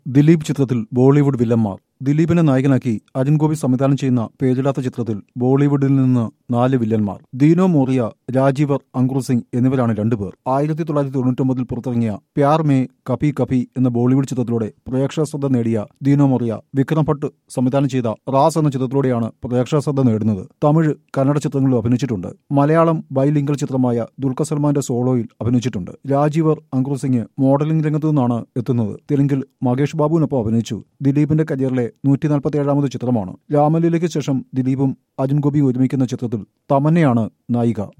ദിലീപ് ചിത്രത്തിൽ ബോളിവുഡ് വില്ലന്മാർ ദിലീപിനെ നായകനാക്കി അരുൺ ഗോപി സംവിധാനം ചെയ്യുന്ന പേരിടാത്ത ചിത്രത്തിൽ ബോളിവുഡിൽ നിന്ന് നാല് വില്ലന്മാർ ദീനോ മോറിയ രാജീവർ അങ്കുർ സിംഗ് എന്നിവരാണ് രണ്ടുപേർ ആയിരത്തി തൊള്ളായിരത്തി തൊണ്ണൂറ്റൊമ്പതിൽ പുറത്തിറങ്ങിയ പ്യാർ മേ കപി കപി എന്ന ബോളിവുഡ് ചിത്രത്തിലൂടെ പ്രേക്ഷക ശ്രദ്ധ നേടിയ ദീനോ മോറിയ വിക്രം ഭട്ട് സംവിധാനം ചെയ്ത റാസ് എന്ന ചിത്രത്തിലൂടെയാണ് പ്രേക്ഷക ശ്രദ്ധ നേടുന്നത് തമിഴ് കന്നഡ ചിത്രങ്ങളിലും അഭിനയിച്ചിട്ടുണ്ട് മലയാളം ബൈലിംഗൽ ചിത്രമായ ദുൽഖർ സൽമാന്റെ സോളോയിൽ അഭിനയിച്ചിട്ടുണ്ട് രാജീവർ അങ്കുർ സിംഗ് മോഡലിംഗ് രംഗത്തു നിന്നാണ് എത്തുന്നത് തെലുങ്കിൽ മഹേഷ് ബാബുവിനൊപ്പം അഭിനയിച്ചു ദിലീപിന്റെ കരിയറിലെ നൂറ്റി നാൽപ്പത്തി ഏഴാമത് ചിത്രമാണ് രാമലീലയ്ക്ക് ശേഷം ദിലീപും അരുൺ ഗോപിയും ഒരുമിക്കുന്ന ചിത്രത്തിൽ തമന്നയാണ് നായിക